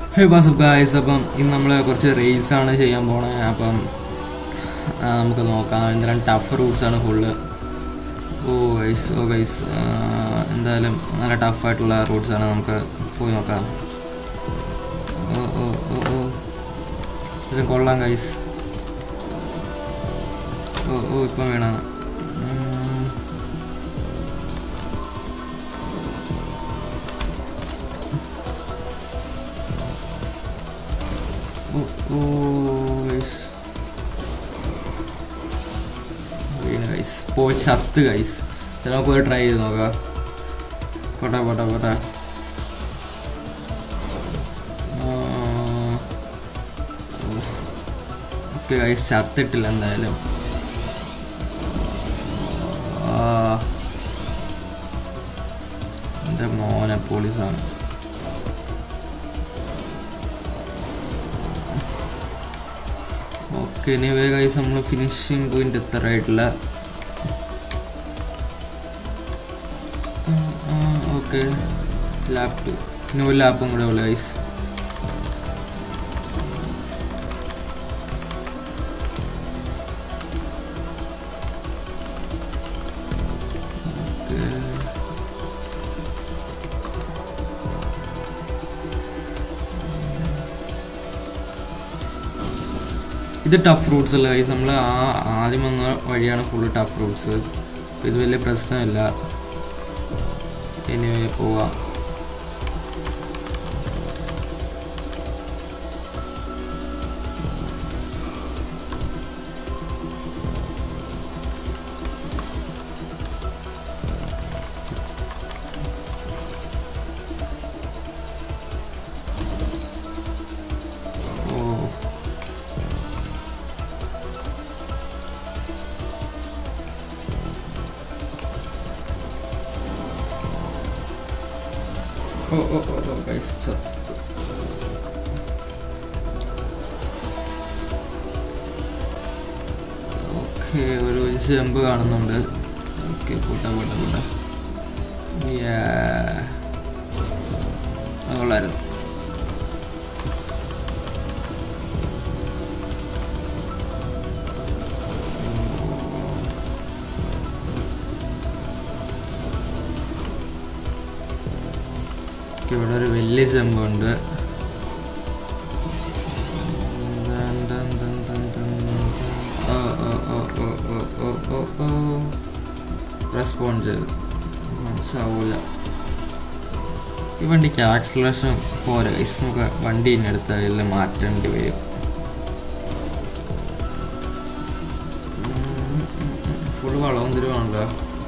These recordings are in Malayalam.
ഹേ വാസപ്പ് ഗായ്സ് അപ്പം ഇന്ന് നമ്മൾ കുറച്ച് റെയിൽസ് ആണ് ചെയ്യാൻ പോണേ അപ്പം ആ, നമുക്ക് നോക്കാം എന്തായാലും ടഫ് റൂട്ട്സ് ആണ് full oh guys oh guys എന്തായാലും നല്ല ടഫായിട്ടുള്ള റൂട്ട്സ് ആണ് നമുക്ക് പോയി നോക്കാം ഓ ഓ ഓ ഓ ഇത് കൊള്ളാം ഗൈസ് ഓ ഓ ഇപ്പം വീണാണ് ഉം. ഓ ഓ ഗൈസ് വീണ് ഗൈസ് പോയി ചത്ത് ഗൈസ് ചിലപ്പോൾ പോയി ട്രൈ ചെയ്ത് നോക്കാം പോട്ടെ പോട്ടെ പോട്ടെ ഓക്കെ ഗൈസ് ചത്തിട്ടില്ല എന്തായാലും ആ. എൻ്റെ മോനെ പോലീസാണ് ഓക്കെ എനിവേ ഗൈസ് നമ്മൾ ഫിനിഷിംഗ് പോയിന്റ് എത്താറായിട്ടില്ല ഓക്കെ ലാപ്പ് ടു ഇനി ഒരു ലാപ്പും കൂടെ ഉള്ളു ഗൈസ് ഇത് ടഫ് ഫ്രൂട്ട്സ് അല്ല ഗൈസ് നമ്മൾ ആ ആദ്യം വന്ന വഴിയാണ് ഫുള്ള് ടഫ് ഫ്രൂട്ട്സ് ഇത് വലിയ പ്രശ്നമില്ല ഇനി പോവാം ഓ ഓ ഓ ഓ ഓ ഗൈസ് ചത്തു ഓക്കെ ഒരു ചെമ്പ് കാണുന്നുണ്ട് ഓക്കെ പോട്ടെ പോട്ടെ പോട്ടെ Yeah. അത് കൊള്ളായിരുന്നു ഓക്കെ, ഇവിടെ ഒരു വലിയ ചെമ്പുണ്ട് ദൻ, ദൻ, ദൻ, ദൻ, ദൻ, ദൻ. Oh, oh, oh, oh, oh, oh, oh, oh. Respond ചെയ്തു മനസ്സാവൂല ഈ വണ്ടിക്ക് ആക്സലേഷൻ പോരാ ഗൈസ് നമുക്ക് വണ്ടി ഇനി എടുത്താൽ മാറ്റേണ്ടി വരും ഫുള്ള് വളവും തിരുവാണല്ലോ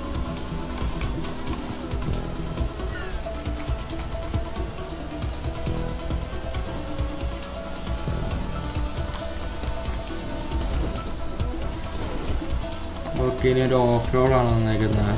ഓക്കെ ഇനി ഒരു ഓഫ് റോഡാണ് വന്നേക്കുന്നത്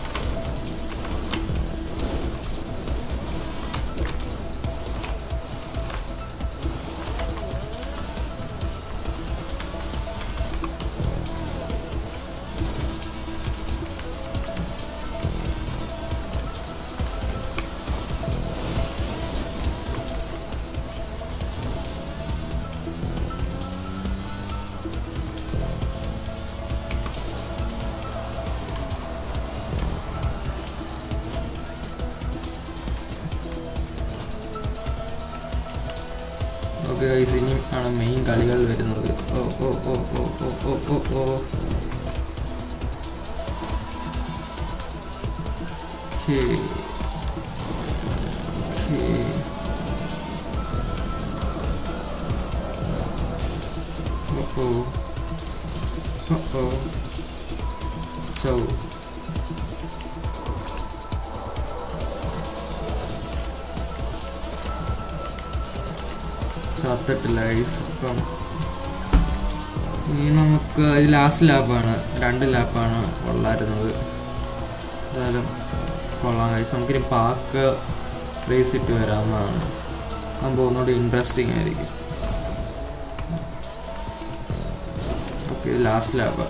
ഓക്കെ ഗൈസ് ഇനിയും ആണ് മെയിൻ കളികൾ വരുന്നത് oh oh oh oh oh oh oh oh Okay. Okay. Uh-oh. Uh-oh. So. ചത്തിട്ടില്ല ഗൈസ് അപ്പം ഇനി നമുക്ക് ഇത് ലാസ്റ്റ് ലാപ്പാണ് രണ്ട് ലാപ്പാണ് കൊള്ളായിരുന്നത് എന്തായാലും കൊള്ളാം ഗൈസ് നമുക്കിനി പാക്ക് റേസ് ഇട്ട് വരാവുന്നതാണ് അപ്പോൾ ഒന്നുകൂടി ഇൻട്രസ്റ്റിംഗ് ആയിരിക്കും ഓക്കെ ലാസ്റ്റ് ലാബ്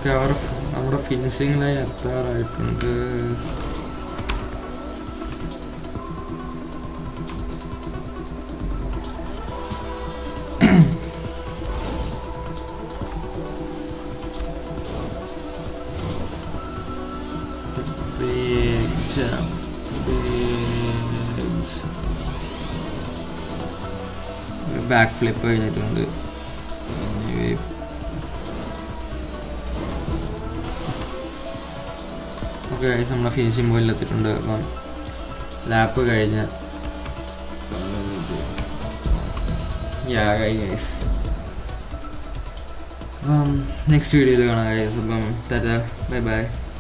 ഓക്കെ അവർ നമ്മുടെ ഫിനിഷിംഗ് ലൈൻ എത്താറായിട്ടുണ്ട് Big jump. Big back flip കഴിഞ്ഞിട്ടുണ്ട് Anyway. ഓക്കെ ഗൈസ് നമ്മളെ ഫിനിഷിംഗ് പോയിന്റ് എത്തിയിട്ടുണ്ട് അപ്പം ലാപ്പ് കഴിഞ്ഞ് യാ ഗൈസ് അപ്പം നെക്സ്റ്റ് വീഡിയോയിൽ കാണാം ഗൈസ് അപ്പം ടാറ്റ ബൈ ബൈ